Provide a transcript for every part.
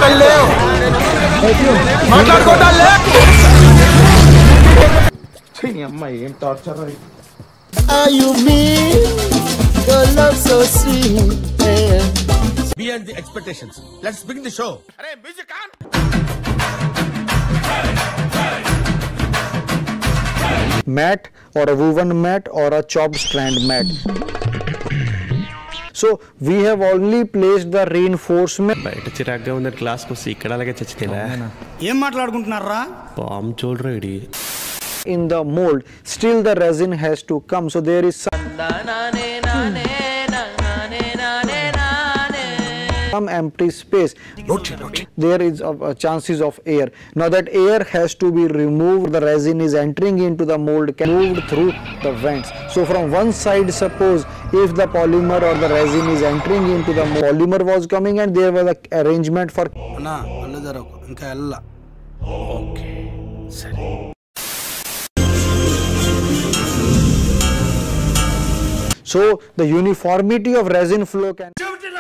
మాట్లాడుకోవద్దాలే మాట్లాడుకోవద్దాలే అమ్మాయి ఏం torture Are you me? Your love so sweet. Yeah. Beyond the expectations let's begin the show అరే music on mat or a woven mat or a chopped strand mat. So we have only placed the reinforcement బయట చిరాగ్గా ఉందని క్లాస్కి వస్తే ఇక్కడ అలాగే చచ్చితేనా ఏం మాట్లాడుకుంటున్నారా పాము చూడరు ఇడి in the mold. Still the resin has to come. So there is some, some empty space. There is a, a chances of air. Now that air has to be removed. The resin is entering into the mold, can moved through the vents. So from one side, suppose if the polymer or the resin is entering into the mold, polymer was coming and there was a arrangement for అన్నా అల్ల జరకు ఇంకా వెళ్ళ so the uniformity of resin flow can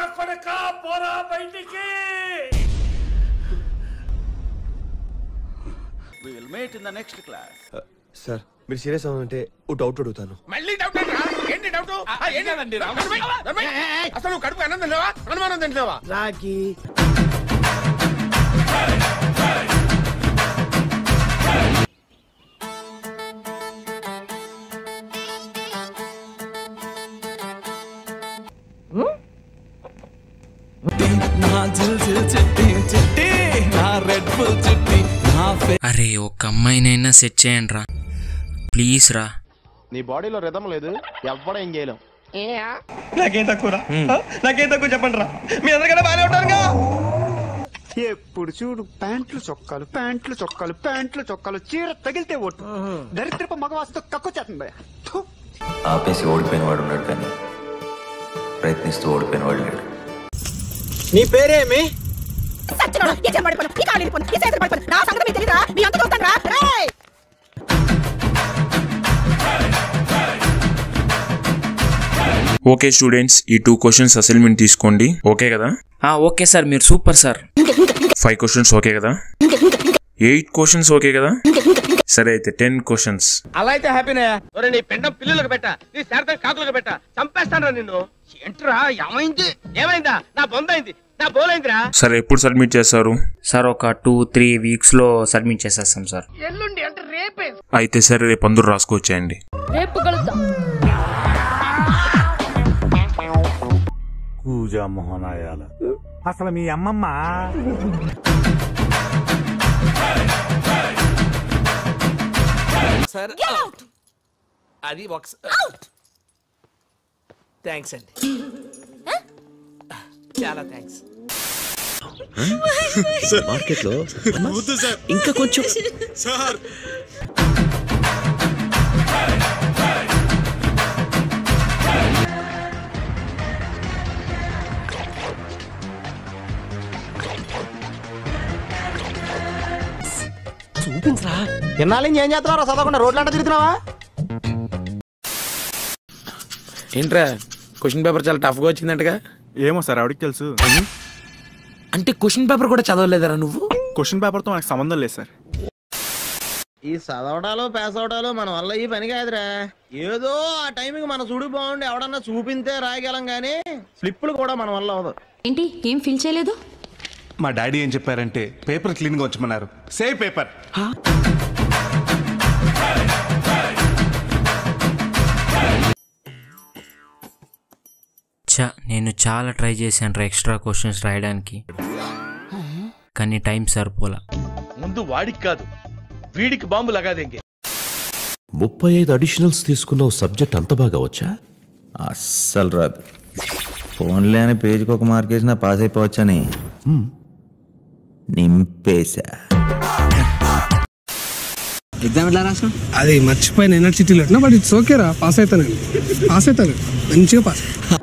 sir మీరు serious అవునంటే ఓ doubt అడుగుతాను మళ్ళీ doubt ఏంట్రా? ఏంటి డౌట్ ఆ, ఏంటి ధర్మయ్య, ధర్మయ్య, అసలు నువ్వు కడుపు అన్నం తింటావా అనుమానం తింటావా రాకి అరే ఒక అమ్మాయినైనా సెట్ చేయండి రా ప్లీజ్ రా నీ బాడీలో రిధం లేదు ఎవ్వడం ఏం చేయలేం నాకేం తక్కువ నాకేం తక్కువ చెప్పండి రా మీ అందరికన్నా బాగానే ఉంటారుగా ఎప్పుడు చూడు ప్యాంట్లు చొక్కాలు ప్యాంట్లు చొక్కాలు ప్యాంట్లు చొక్కాలు చీర తగిలితే ఒట్టు దరిద్రపు మగవాసుతో కక్కొచ్చేస్తుంది భయ్యా. థు. ఆపేసి ఓడిపోయిన వాడు ఉన్నాడు కానీ ప్రయత్నిస్తూ ఓడిపోయిన వాడు లేడు నీ పేరేమి ఓకే స్టూడెంట్స్ ఈ టూ క్వశ్చన్స్ అసైన్మెంట్ తీసుకోండి ఓకే కదా ఆ ఓకే సార్ మీరు super sir five questions okay కదా ఎయిట్ క్వశ్చన్స్ ఓకే కదా సరే అయితే టెన్ క్వశ్చన్స్ అలా అయితే హ్యాపీనే ఒరే నీ పెండం పిల్లలకు పెట్ట నీ శారదం కాకులకు పెట్ట చంపేస్తాను నిన్ను ఏంట్రా ఏమైంది ఏమైందా నా బొందైంది నా బోలైందిరా సరే ఎప్పుడు సబ్మిట్ చేస్తారు సార్ ఒక టూ త్రీ వీక్స్లో సబ్మిట్ చేసేస్తాం సార్ ఎల్లుండి అంటే రేపే అయితే సరే రేపు అందరూ రాసుకొచ్చేయండి రేపు కలుద్దాం కూజా మోహనాయాల అసలు మీ అమ్మమ్మ సార్ అది ఒక థ్యాంక్స్ అండి చాలా థ్యాంక్స్ మార్కెట్లో ఇంకా కొంచెం ఎన్నాళ్ళు ఏం చేస్తున్నారా చదవకుండా రోడ్లు అంటే తిరుగుతున్నావా ఏంట్రా క్వశ్చన్ పేపర్ చాలా టఫ్ గా వచ్చిందంటగా ఏమో సార్ ఆవిడకి తెలుసు అంటే క్వశ్చన్ పేపర్ కూడా చదవలేదరా నువ్వు క్వశ్చన్ పేపర్తో మనకు సంబంధం లేదు సార్ ఈ చదవడాలు పాస్ అవడాలు మన వల్ల ఈ పని కాదురా ఏదో ఆ టైంకి మన చూడు బాగుండి ఎవడన్నా చూపింతే రాయగలం గానీ స్లిప్పులు కూడా మన వల్ల అవదు ఏంటి ఏం ఫీల్ చేయలేదు మా డాడీ ఏం చెప్పారంటే పేపర్ క్లీన్ గా ఉంచమన్నారు సేవ్ పేపర్ చా నేను చాలా ట్రై చేశాను రా ఎక్స్ట్రా క్వశ్చన్స్ రాయడానికి కానీ టైం సరిపోలా ముందు వాడికి కాదు వీడికి బాంబు లగాదేంగే ముప్పై ఐదు అడిషనల్స్ తీసుకున్న సబ్జెక్ట్ అంత బాగా వచ్చా అస్సలు రాదు ఫోన్లే అని పేజీకి ఒక మార్కేసిన పాస్ అయిపోవచ్చని నింపేశా ఎగ్జామ్ ఎట్లా రాసిన అది మర్చిపోయిన యూనివర్సిటీలో బట్ ఇట్స్ ఓకే రా పాస్ అవుతాను పాస్ అవుతాను మంచిగా పాస్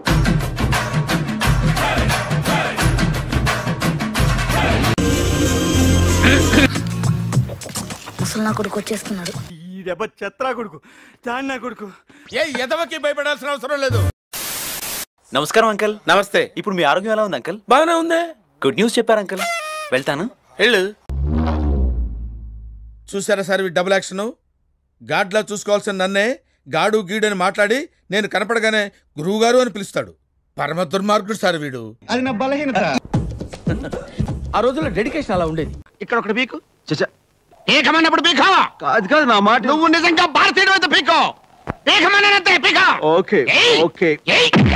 అసలు నా కొడుకు వచ్చేస్తున్నాడు ఈ దెబ్బ చెత్రా కొడుకు దాని నా కొడుకు ఏ ఎదవకి భయపడాల్సిన అవసరం లేదు నమస్కారం అంకల్ నమస్తే ఇప్పుడు మీ ఆరోగ్యం ఎలా ఉంది అంకల్ బాగానే ఉంది గుడ్ న్యూస్ చెప్పారు అంకల్ వెళ్తాను వెళ్ళు చూసారా సార్ ఈ డబుల్ యాక్షన్ గాడ్లా చూసుకోవాల్సిన నన్నే గాడు గీడు అని మాట్లాడి నేను కనపడగానే గురువుగారు అని పిలుస్తాడు పరమ దుర్మార్గుడు సార్ వీడు అది నా బలహీనత ఆ రోజుల్లో డెడికేషన్ అలా ఉండేది ఇక్కడ ఒకటి పీకు పీకమన్నప్పుడు పీకో అది కాదు నా మాట నువ్వు నిజంగా భారతీయుడు అయితే పీకో పీకమన్నంతే పీకో ఓకే ఏయ్! ఓకే ఏయ్!